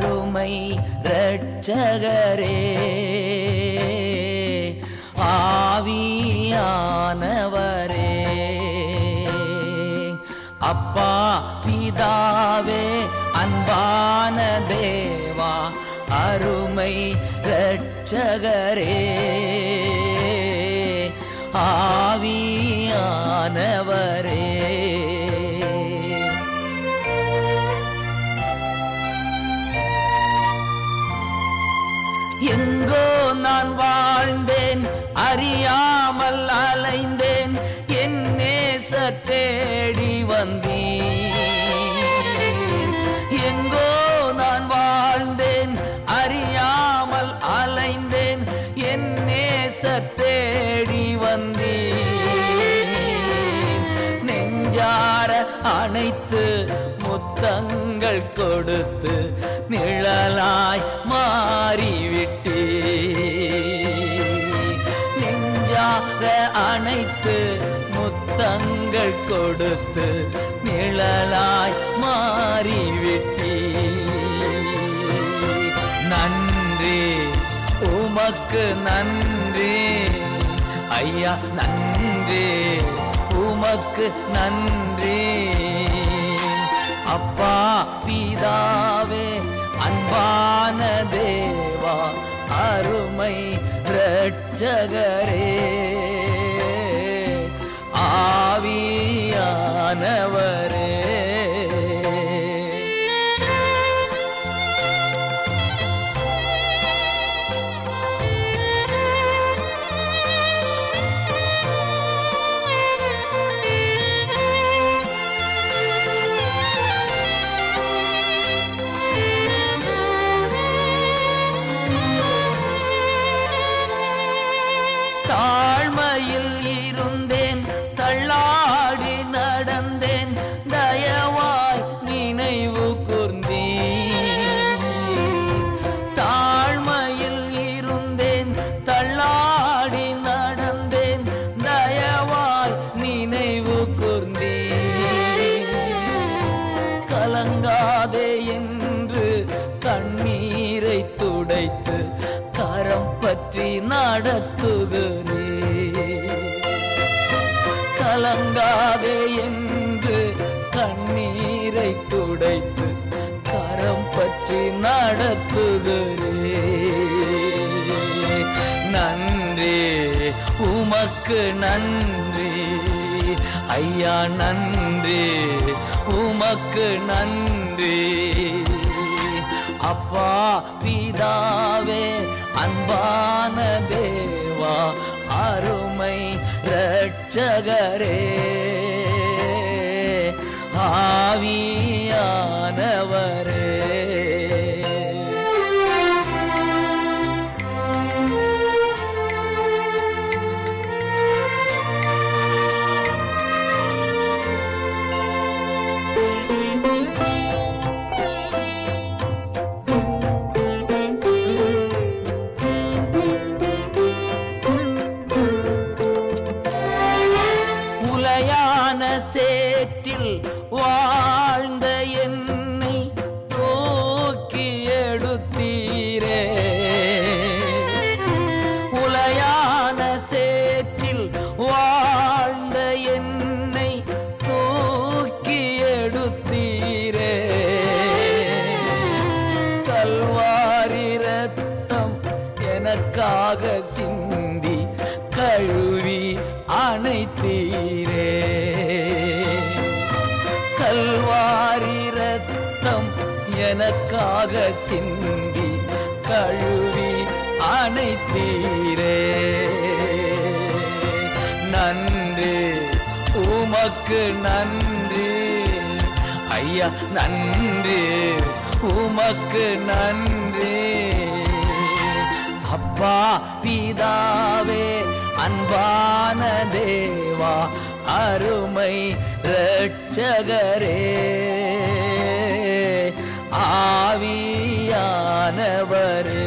அருமை இரட்சகரே ஆவியானவரே அப்பா பிதாவே அன்பான தேவா அருமை இரட்சகரே ஆவியானவரே எங்கோ நான் வாழ்ந்தேன் அறியாமல் அலைந்தேன் என் நேச தேடி வந்தேன் எங்கோ நான் வாழ்ந்தேன் அறியாமல் அலைந்தேன் என் நேச தேடி வந்தேன் நெஞ்சார அணைத்து முத்தங்கள் கொடுத்து நிழலாய் மாறிவிட்டே நெஞ்சார அணைத்து முத்தங்கள் கொடுத்து நிழலாய் மாறிவிட்டே நன்றி உமக்கு நன்றி ஐயா நன்றி உமக்கு நன்றி அப்பா பிதாவே அன்பான தேவா அருமை இரட்சகரே ஆவியானவரே தாழ்மையில் இருந்தேன் தள்ளாடி நடந்தேன் தயவாய் நினைவு கூர்ந்தேன் தாழ்மையில் இருந்தேன் தள்ளாடி நடந்தேன் தயவாய் நினைவு கூர்ந்தேன் கலங்காதே என்று கண்ணீரை துடைத்து கரம் பற்றி நடத்துகிறே கலங்காதே என்று கண்ணீரை துடைத்து கரம் பற்றி நடத்துகிறே நன்றி உமக்கு நன்றி ஐயா நன்றி உமக்கு நன்றி அப்பா பிதாவே அன்பான தேவா அருமை இரட்சகரே ஆவியானவரே உலையான சேற்றில் வாழ்ந்த என்னை தூக்கி எடுத்தீரே உலையான சேற்றில் வாழ்ந்த என்னை தூக்கி எடுத்தீரே கல்வாரி ரத்தம் எனக்காக சிந்தி கழுவி அணைத்தீரே கல்வாரி ரத்தம் எனக்காக சிந்தி கழுவி அணைத்தீரே நன்றி உமக்கு நன்றி ஐயா நன்றி உமக்கு நன்றி அப்பா பிதாவே அன்பான தேவா அருமை இரட்சகரே ஆவியானவரே